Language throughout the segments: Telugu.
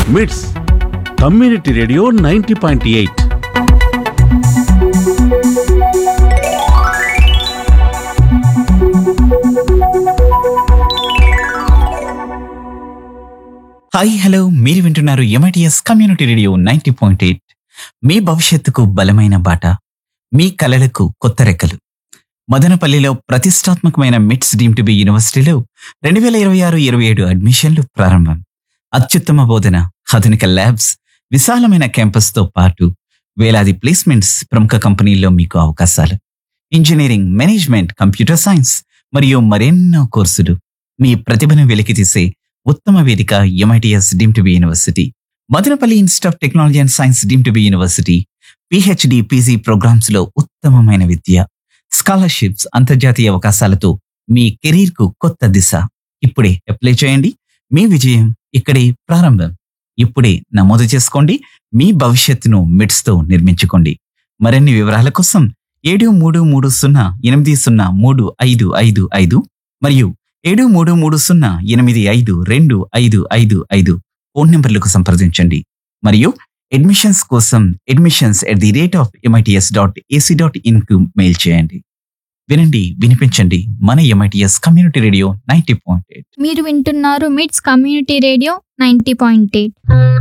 మిట్స్ community radio ninety point eight hi hello మీరు వింటున్నారు M I T S community radio ninety point eight మీ భవిష్యత్తుకు బలమైన బాట మీ కలలకు కొత్త రెక్కలు మదనపల్లిలో ప్రతిష్టాత్మకమైన మిట్స్ డీమ్ టు బి యూనివర్సిటీలో రెండు వేల ఇరవై ఆరు ఇరవై ఏడు అడ్మిషన్లు ప్రారంభం అత్యుత్తమ బోధన ఆధునిక ల్యాబ్స్ విశాలమైన క్యాంపస్తో పాటు వేలాది ప్లేస్మెంట్స్ ప్రముఖ కంపెనీల్లో మీకు అవకాశాలు ఇంజనీరింగ్ మేనేజ్మెంట్ కంప్యూటర్ సైన్స్ మరియు మరెన్నో కోర్సులు మీ ప్రతిభను వెలికితీసే ఉత్తమ వేదిక M I T S deem to be university Madanapalle institute of technology and science deem to be university PhD PG programmes లో ఉత్తమమైన విద్య స్కాలర్షిప్స్ అంతర్జాతీయ అవకాశాలతో మీ కెరీర్ కు కొత్త దిశ ఇప్పుడే అప్లై చేయండి మీ విజయం ఇక్కడే ప్రారంభం ఇప్పుడే నమోదు చేసుకోండి మీ భవిష్యత్తును మిడ్స్ తో నిర్మించుకోండి మరిన్ని వివరాల కోసం ఏడు మూడు మూడు సున్నా ఎనిమిది సున్నా మూడు ఐదు ఐదు ఐదు మరియు ఏడు మూడు మూడు సున్నా ఎనిమిది ఐదు రెండు ఐదు ఐదు ఐదు ఫోన్ నెంబర్లకు సంప్రదించండి మరియు అడ్మిషన్స్ కోసం admissions at the rate of M I T S dot AC dot ఇన్కు మెయిల్ చేయండి వినండి వినిపించండి మన M I T S community radio ninety point eight మీరు వింటున్నారు MITS community radio ninety point eight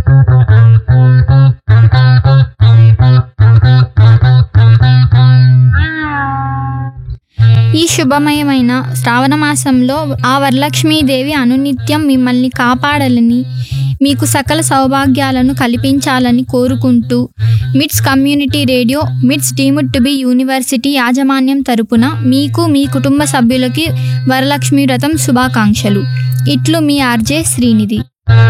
ఈ శుభమయమైన శ్రావణ మాసంలో ఆ వరలక్ష్మీదేవి అనునిత్యం మిమ్మల్ని కాపాడాలని మీకు సకల సౌభాగ్యాలను కల్పించాలని కోరుకుంటూ MITS community radio MITS deemed to be university యాజమాన్యం తరపున మీకు మీ కుటుంబ సభ్యులకి వరలక్ష్మి వ్రతం శుభాకాంక్షలు ఇట్లు మీ ఆర్జే శ్రీనిధి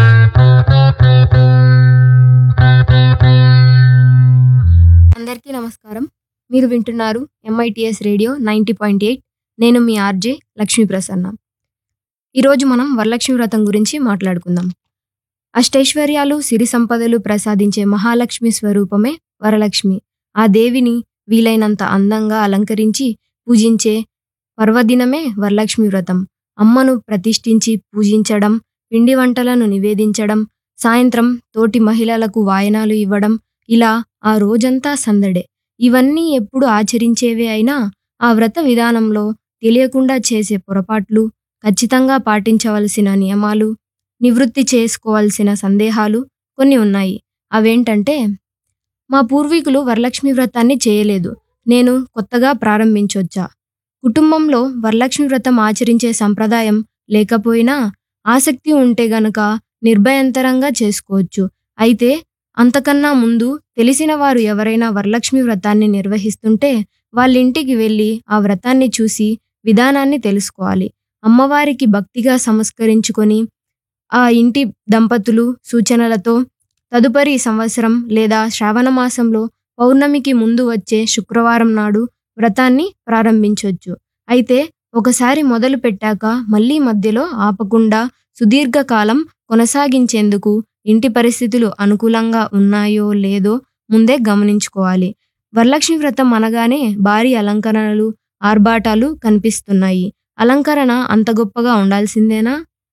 అందరికీ నమస్కారం మీరు వింటున్నారు M I T S radio ninety point eight నేను మీ ఆర్జే లక్ష్మీ ప్రసన్న ఈరోజు మనం వరలక్ష్మి వ్రతం గురించి మాట్లాడుకుందాం అష్టైశ్వర్యాలు సిరి సంపదలు ప్రసాదించే మహాలక్ష్మి స్వరూపమే వరలక్ష్మి ఆ దేవిని వీలైనంత అందంగా అలంకరించి పూజించే పర్వదినమే వరలక్ష్మి వ్రతం అమ్మను ప్రతిష్ఠించి పూజించడం పిండి వంటలను నివేదించడం సాయంత్రం తోటి మహిళలకు వాయనాలు ఇవ్వడం ఇలా ఆ రోజంతా సందడే ఇవన్నీ ఎప్పుడు ఆచరించేవే అయినా ఆ వ్రత విధానంలో తెలియకుండా చేసే పొరపాట్లు ఖచ్చితంగా పాటించవలసిన నియమాలు నివృత్తి చేసుకోవాల్సిన సందేహాలు కొన్ని ఉన్నాయి అవేంటంటే మా పూర్వీకులు వరలక్ష్మి వ్రతాన్ని చేయలేదు నేను కొత్తగా ప్రారంభించొచ్చా కుటుంబంలో వరలక్ష్మి వ్రతం ఆచరించే సంప్రదాయం లేకపోయినా ఆసక్తి ఉంటే గనుక నిర్భయంతరంగా చేసుకోవచ్చు అయితే అంతకన్నా ముందు తెలిసిన వారు ఎవరైనా వరలక్ష్మి వ్రతాన్ని నిర్వహిస్తుంటే వాళ్ళ ఇంటికి వెళ్ళి ఆ వ్రతాన్ని చూసి విధానాన్ని తెలుసుకోవాలి అమ్మవారికి భక్తిగా సంస్కరించుకొని ఆ ఇంటి దంపతులు సూచనలతో తదుపరి సంవత్సరం లేదా శ్రావణ మాసంలో పౌర్ణమికి ముందు వచ్చే శుక్రవారం నాడు వ్రతాన్ని ప్రారంభించవచ్చు అయితే ఒకసారి మొదలు పెట్టాక మళ్ళీ మధ్యలో ఆపకుండా సుదీర్ఘకాలం కొనసాగించేందుకు ఇంటి పరిస్థితులు అనుకూలంగా ఉన్నాయో లేదో ముందే గమనించుకోవాలి వరలక్ష్మి వ్రతం అనగానే భారీ అలంకరణలు ఆర్భాటాలు కనిపిస్తున్నాయి అలంకరణ అంత గొప్పగా ఉండాల్సిందేనా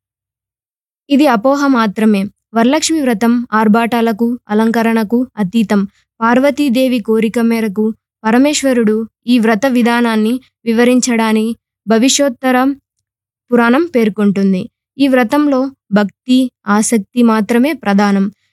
ఇది అపోహ మాత్రమే వరలక్ష్మి వ్రతం ఆర్భాటాలకు అలంకరణకు అతీతం పార్వతీదేవి కోరిక మేరకు పరమేశ్వరుడు ఈ వ్రత విధానాన్ని వివరించడాని భవిష్యోత్తర పురాణం పేర్కొంటుంది ఈ వ్రతంలో భక్తి ఆసక్తి మాత్రమే ప్రధానం